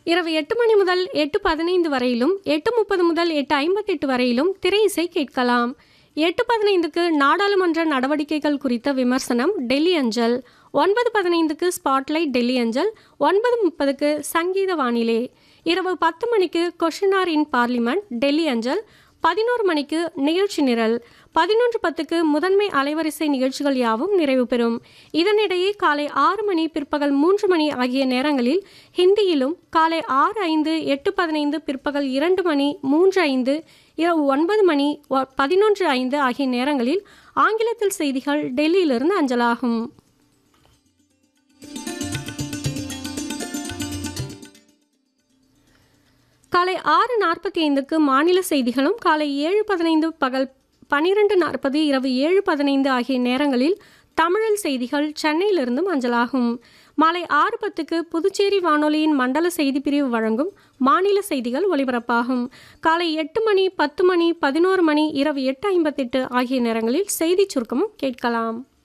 இரவு எட்டு மணி முதல் எட்டு பதினைந்து வரையிலும் எட்டு முப்பது முதல் எட்டு ஐம்பத்தெட்டு வரையிலும் திரை இசை கேட்கலாம் எட்டு பதினைந்துக்கு நாடாளுமன்ற நடவடிக்கைகள் குறித்த விமர்சனம் டெல்லி அஞ்சல் ஒன்பது பதினைந்துக்கு ஸ்பாட்லைட் டெல்லி அஞ்சல் ஒன்பது முப்பதுக்கு சங்கீத வானிலை இரவு பத்து மணிக்கு கொஷினார் இன் பார்லிமெண்ட் டெல்லி அஞ்சல் பதினோரு மணிக்கு நிகழ்ச்சி நிரல் பதினொன்று பத்துக்கு முதன்மை அலைவரிசை நிகழ்ச்சிகள் யாவும் நிறைவு பெறும் இதனிடையே காலை ஆறு மணி பிற்பகல் மூன்று மணி ஆகிய நேரங்களில் ஹிந்தியிலும் காலை ஆறு ஐந்து எட்டு பதினைந்து பிற்பகல் இரண்டு மணி மூன்று ஐந்து இரவு ஒன்பது மணி ஒ- பதினொன்று ஐந்து ஆகிய நேரங்களில் ஆங்கிலத்தில் செய்திகள் டெல்லியிலிருந்து அஞ்சலாகும் காலை ஆறு நாற்பத்தி ஐந்துக்கு மாநில செய்திகளும் காலை ஏழு பதினைந்து பகல் பன்னிரெண்டு நாற்பது இரவு ஏழு பதினைந்து ஆகிய நேரங்களில் தமிழில் செய்திகள் சென்னையிலிருந்தும் அஞ்சலாகும் மாலை ஆறு பத்துக்கு புதுச்சேரி வானொலியின் மண்டல செய்திப் பிரிவு வழங்கும் மாநில செய்திகள் ஒலிபரப்பாகும் காலை எட்டு மணி பத்து மணி பதினோரு மணி இரவு எட்டு ஐம்பத்தெட்டு ஆகிய நேரங்களில் செய்திச் சுருக்கமும் கேட்கலாம்